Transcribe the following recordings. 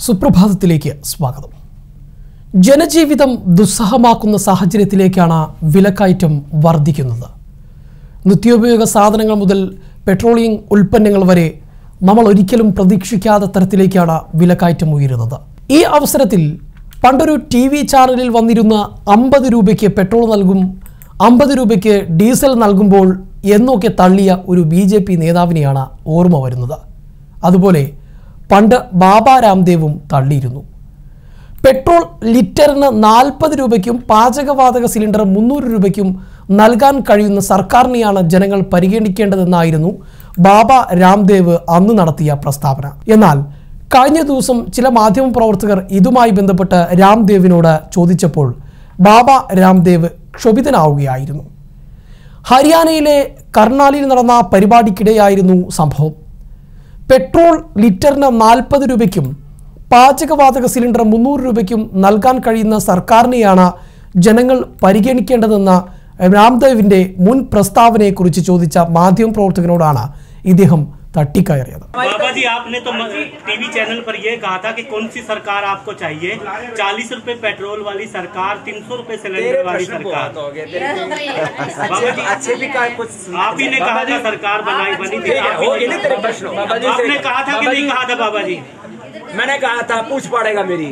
സുപ്രഭാതത്തിലേക്ക് സ്വാഗതം ജനജീവിതം ദുസ്സഹമാക്കുന്ന സാഹചര്യത്തിലേക്കാണ് വിലക്കയറ്റം വർദ്ധിക്കുന്നത് നിത്യോപയോഗ സാധനങ്ങൾ മുതൽ പെട്രോളിയം ഉൽപ്പന്നങ്ങൾ വരെ നമ്മൾ ഒരിക്കലും പ്രതീക്ഷിക്കാത്ത തരത്തിലേക്കാണ് വിലക്കയറ്റം ഉയരുന്നത് ഈ അവസരത്തിൽ പണ്ടൊരു ടി വി ചാനലിൽ വന്നിരുന്ന അമ്പത് രൂപയ്ക്ക് പെട്രോൾ നൽകും അമ്പത് രൂപയ്ക്ക് ഡീസൽ നൽകുമ്പോൾ എന്നൊക്കെ തള്ളിയ ഒരു ബി ജെ പി നേതാവിനെയാണ് ഓർമ്മ വരുന്നത് അതുപോലെ പണ്ട് ബാബ രാംദേവും തള്ളിയിരുന്നു പെട്രോൾ ലിറ്ററിന് നാൽപ്പത് രൂപയ്ക്കും പാചകവാതക സിലിണ്ടർ മുന്നൂറ് രൂപയ്ക്കും നൽകാൻ കഴിയുന്ന സർക്കാരിനെയാണ് ജനങ്ങൾ പരിഗണിക്കേണ്ടതെന്നായിരുന്നു ബാബ രാംദേവ് അന്ന് നടത്തിയ പ്രസ്താവന എന്നാൽ കഴിഞ്ഞ ദിവസം ചില മാധ്യമപ്രവർത്തകർ ഇതുമായി ബന്ധപ്പെട്ട് രാംദേവിനോട് ചോദിച്ചപ്പോൾ ബാബ രാംദേവ് ക്ഷോഭിതനാവുകയായിരുന്നു ഹരിയാനയിലെ കർണാലിൽ നടന്ന പരിപാടിക്കിടെയായിരുന്നു സംഭവം പെട്രോൾ ലിറ്ററിന് നാൽപ്പത് രൂപയ്ക്കും പാചകവാതക സിലിണ്ടർ മുന്നൂറ് രൂപയ്ക്കും നൽകാൻ കഴിയുന്ന സർക്കാരിനെയാണ് ജനങ്ങൾ പരിഗണിക്കേണ്ടതെന്ന രാംദേവിൻ്റെ മുൻ പ്രസ്താവനയെക്കുറിച്ച് ചോദിച്ച മാധ്യമപ്രവർത്തകനോടാണ് ഇദ്ദേഹം തട്ടിക്കയറിയത് बाबा जी आपने तो टीवी चैनल पर ये कहा था कि कौन सी सरकार आपको चाहिए चालीस रुपए पेट्रोल वाली सरकार तीन सौ रुपए सिलेंडर तेरे वाली प्रश्न सरकार बहुत हो गए तेरे बाबा अच्छे जी अच्छे भी का कुछ आप ही ने कहा था सरकार बनाई बनी थी ठीक है, आप ही हो ने गए ना तेरे प्रश्न बाबा जी आपने कहा था कि नहीं कहा था बाबा जी मैंने कहा था पूछ पड़ेगा मेरी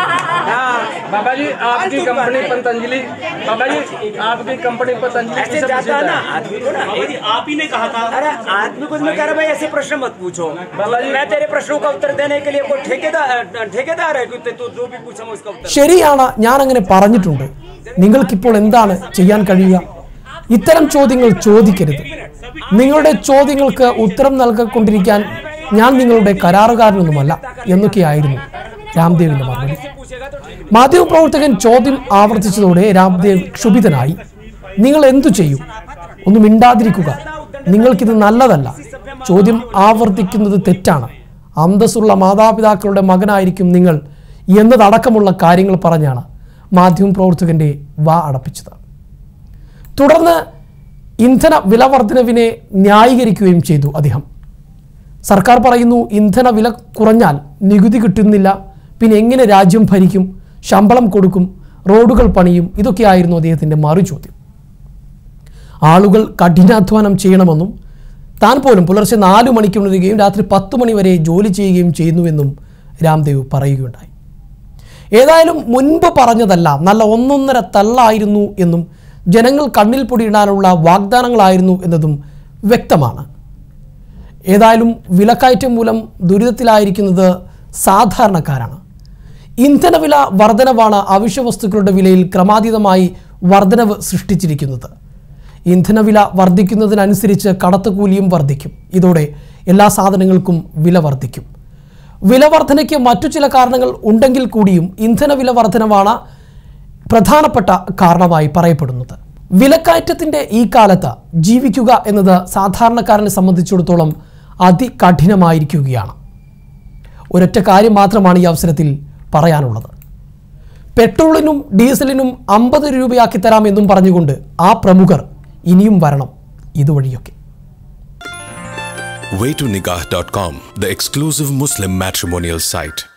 हाँ बाबा जी आपकी फालतू कंपनी बात है। पतंजलि बाबा जी आपकी कंपनी पतंजलि ऐसे किसे जाता है प्रसिद्ध ना है आदमी को ना बाबा जी आप ही ने कहा था अरे आदमी को मैं कह रहा भाई ऐसे प्रश्न मत पूछो बाबा जी- मैं तेरे प्रश्नों का उत्तर देने के लिए कोई ठेकेदार ठेकेदार है कि तू जो भी पूछा मैं उसका उत्तर ശരിയാണ് ഞാൻ അങ്ങനെ പറഞ്ഞിട്ടുണ്ട് നിങ്ങൾക്കിപ്പോൾ എന്താണ് ചെയ്യാൻ കഴിയുക ഇത്തരം ചോദ്യങ്ങൾ ചോദിക്കരുത് നിങ്ങളുടെ ചോദ്യങ്ങൾക്ക് ഉത്തരം നൽകിക്കൊണ്ടിരിക്കാൻ ഞാൻ നിങ്ങളുടെ കരാറുകാരനൊന്നുമല്ല എന്നൊക്കെയായിരുന്നു രാംദേവിന്റെ മറുപടി पूछेगा तो ठीक മാധ്യമപ്രവർത്തകൻ ചോദ്യം ആവർത്തിച്ചതോടെ രാംദേവ് ക്ഷുഭിതനായി നിങ്ങൾ എന്തു ചെയ്യും ഒന്ന് മിണ്ടാതിരിക്കുക നിങ്ങൾക്കിത് നല്ലതല്ല ചോദ്യം ആവർത്തിക്കുന്നത് തെറ്റാണ് അന്തസ്സുള്ള മാതാപിതാക്കളുടെ മകനായിരിക്കും നിങ്ങൾ എന്നതടക്കമുള്ള കാര്യങ്ങൾ പറഞ്ഞാണ് മാധ്യമപ്രവർത്തകന്റെ വാ അടപ്പിച്ചത് തുടർന്ന് ഇന്ധന വില വർധനവിനെ ന്യായീകരിക്കുകയും ചെയ്തു അദ്ദേഹം സർക്കാർ പറയുന്നു ഇന്ധന വില കുറഞ്ഞാൽ നികുതി കിട്ടുന്നില്ല പിന്നെ എങ്ങനെ രാജ്യം ഭരിക്കും ശമ്പളം കൊടുക്കും റോഡുകൾ പണിയും ഇതൊക്കെയായിരുന്നു അദ്ദേഹത്തിൻ്റെ മറു ചോദ്യം ആളുകൾ കഠിനാധ്വാനം ചെയ്യണമെന്നും താൻ പോലും പുലർച്ചെ നാലു മണിക്ക് ഉണരുകയും രാത്രി പത്ത് മണി വരെ ജോലി ചെയ്യുകയും ചെയ്യുന്നുവെന്നും രാംദേവ് പറയുകയുണ്ടായി ഏതായാലും മുൻപ് പറഞ്ഞതല്ല നല്ല ഒന്നൊന്നര തള്ളായിരുന്നു എന്നും ജനങ്ങൾ കണ്ണിൽ പൊടിയിടാനുള്ള വാഗ്ദാനങ്ങളായിരുന്നു എന്നതും വ്യക്തമാണ് ഏതായാലും വിലക്കയറ്റം മൂലം ദുരിതത്തിലായിരിക്കുന്നത് സാധാരണക്കാരാണ് ഇന്ധനവില വർധനവാണ് അവശ്യ വസ്തുക്കളുടെ വിലയിൽ ക്രമാതീതമായി വർധനവ് സൃഷ്ടിച്ചിരിക്കുന്നത് ഇന്ധനവില വർദ്ധിക്കുന്നതിനനുസരിച്ച് കടത്തുകൂലിയും വർദ്ധിക്കും ഇതോടെ എല്ലാ സാധനങ്ങൾക്കും വില വർദ്ധിക്കും വില വർധനയ്ക്ക് മറ്റു ചില കാരണങ്ങൾ ഉണ്ടെങ്കിൽ കൂടിയും ഇന്ധനവില വർധനവാണ് പ്രധാനപ്പെട്ട കാരണമായി പറയപ്പെടുന്നത് വിലക്കയറ്റത്തിൻ്റെ ഈ കാലത്ത് ജീവിക്കുക എന്നത് സാധാരണക്കാരനെ സംബന്ധിച്ചിടത്തോളം അതികഠിനമായിരിക്കുകയാണ് ഒരൊറ്റ കാര്യം മാത്രമാണ് ഈ അവസരത്തിൽ പറയാനുള്ളത് പെട്രോളിനും ഡീസലിനും അമ്പത് രൂപയാക്കി തരാമെന്നും പറഞ്ഞുകൊണ്ട് ആ പ്രമുഖർ ഇനിയും വരണം ഇതുവഴിയൊക്കെ waytonikah.com, the exclusive Muslim matrimonial site.